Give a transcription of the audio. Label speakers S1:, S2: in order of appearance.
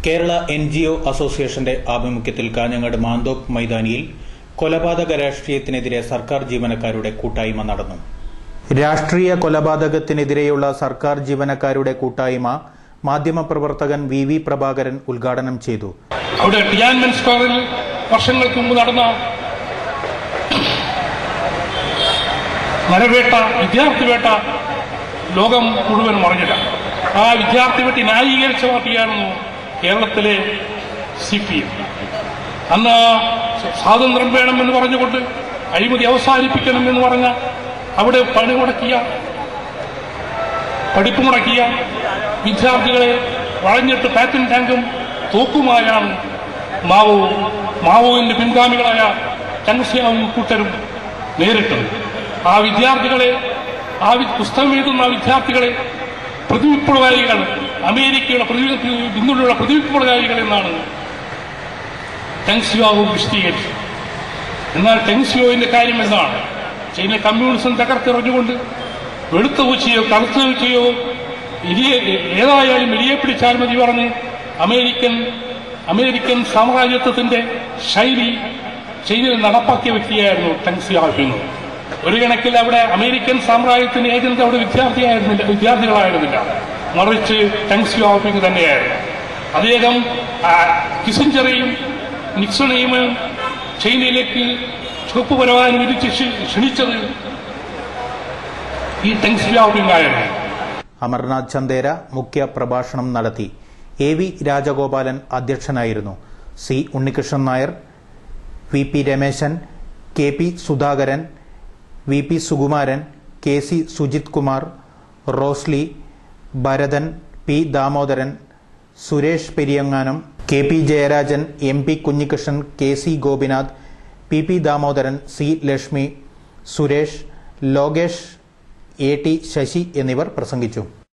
S1: Kerala N G O അസോസിയേഷന്റെ ആഭിമുഖ്യത്തിൽ കാഞ്ഞങ്ങാട് മാന്തോപ്പ് മൈതാനിയിൽ കൊലപാതക രാഷ്ട്രീയത്തിനെതിരെ സർക്കാർ ജീവനക്കാരുടെ കൂട്ടായ്മ നടന്നു രാഷ്ട്രീയ കൊലപാതകത്തിനെതിരെയുള്ള സർക്കാർ ജീവനക്കാരുടെ കൂട്ടായ്മ മാധ്യമപ്രവർത്തകൻ വി വി പ്രഭാകരൻ ഉദ്ഘാടനം ചെയ്തു
S2: അവിടെ ടിയാൻമെൻ സ്ക്വയറിൽ വർഷങ്ങൾക്ക് മുമ്പ് നടന്ന നരവേട്ട വിദ്യാർത്ഥി വേട്ട ലോകം മുഴുവൻ മറിഞ്ഞില്ല ആ വിദ്യാർത്ഥി വേട്ടി ന്യായീകരിച്ച പാർട്ടിയായിരുന്നു കേരളത്തിലെ സി പി എം അന്ന് സ്വാതന്ത്ര്യം വേണമെന്ന് പറഞ്ഞുകൊണ്ട് അഴിമതി അവസാനിപ്പിക്കണമെന്ന് പറഞ്ഞ അവിടെ പണി മുടക്കിയ പഠിപ്പ് മുടക്കിയ വിദ്യാർത്ഥികളെ വളഞ്ഞിട്ട് പാറ്റൻ ടാങ്കും തോക്കുമായാണ് മാവോ മാവോവിന്റെ പിൻഗാമികളായ ചങ്ങസ്യാവും കൂട്ടരും നേരിട്ടത് ആ വിദ്യാർത്ഥികളെ ആ വി- പുസ്തകം എഴുതുന്ന ആ വിദ്യാർത്ഥികളെ പ്രതിവിപ്ലവകാരികൾ അമേരിക്കയുടെ പ്രതി പിന്തുണയുള്ള പ്രതിവിപ്ലവകാരികൾ എന്നാണ് ടെങ്സിയാവു വിശദീകരിച്ചത് എന്നാൽ ടെങ്സിയോവിന്റെ കാര്യം എന്താണ് ചൈന കമ്മ്യൂണിസം തകർത്തെറിഞ്ഞുകൊണ്ട് വെളുത്ത പൂച്ചയോ കറുത്ത പൂച്ചയോ എലിയെ ഏതായാലും എലിയെ പിടിച്ചാൽ മതി പറഞ്ഞ് അമേരിക്കൻ അമേരിക്കൻ സാമ്രാജ്യത്വത്തിന്റെ ശൈലി ചൈനയിൽ നടപ്പാക്കിയ വ്യക്തിയായിരുന്നു ടെങ്സിയാവുന്നത് ഒരു കണക്കിൽ അവിടെ അമേരിക്കൻ സാമ്രാജ്യത്തിന്റെ ഏജന്റ് അവിടെ വിദ്യാർത്ഥിയായിരുന്നില്ല വിദ്യാർത്ഥികളായിരുന്നില്ല മറിച്ച് ടെങ്സിയാവുപ്പിങ് തന്നെയായിരുന്നു അദ്ദേഹം ആ, കിസിഞ്ചറെയും നിക്സണെയും ചൈനയിലേക്ക് ചുവപ്പ് പരവാൻ വിരിച്ച് ക്ഷ- ക്ഷണിച്ചത് ഈ ടെങ്സിയാവുപ്പിങ് ആയിരുന്നു
S1: അമർനാഥ് ചന്ദേര മുഖ്യ പ്രഭാഷണം നടത്തി എ വി രാജഗോപാലൻ അധ്യക്ഷനായിരുന്നു C Unnikrishnan Nair V P Rameshan K P Sudhakaran V P Sukumaran K C Sujith Kumar Rosily Bharathan P Damodaran Suresh Periyanganam K P Jayarajan M P Kunhikrishnan K C Gopinath P P Damodaran C Lakshmi Suresh Lokesh A T Sasi എന്നിവർ പ്രസംഗിച്ചു